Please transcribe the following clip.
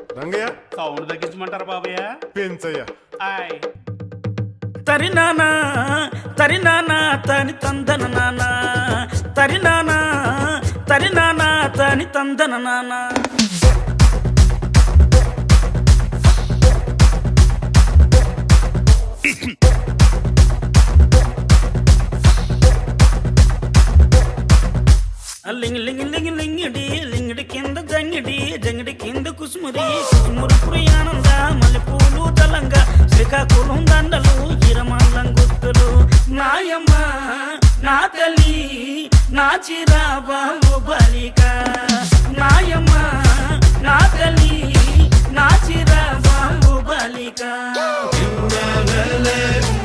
Rangayya sound తగ్గించమంటారా బాబయ్య పెంచయ్య ఆయ్ తరినానా తరినానా తని తందన నానా తరినానా తరినానా తని తందన నానా లింగ్ లింగ్ లింగ్ లింగిడి లింగిడి కింద జంగిడి జంగిడి కింద కుసుమురి కుసుమురు ప్రియానంద మల్లెపూలు తలంగా శ్రీకాకుళం దండలు ఇరమల్లం గుర్తులు నాయమ్మ నా తల్లి నా చిరాబాబు బలిక నాయమ్మ నా తల్లి నా చిరాబాబు బలిక చిన్నవలే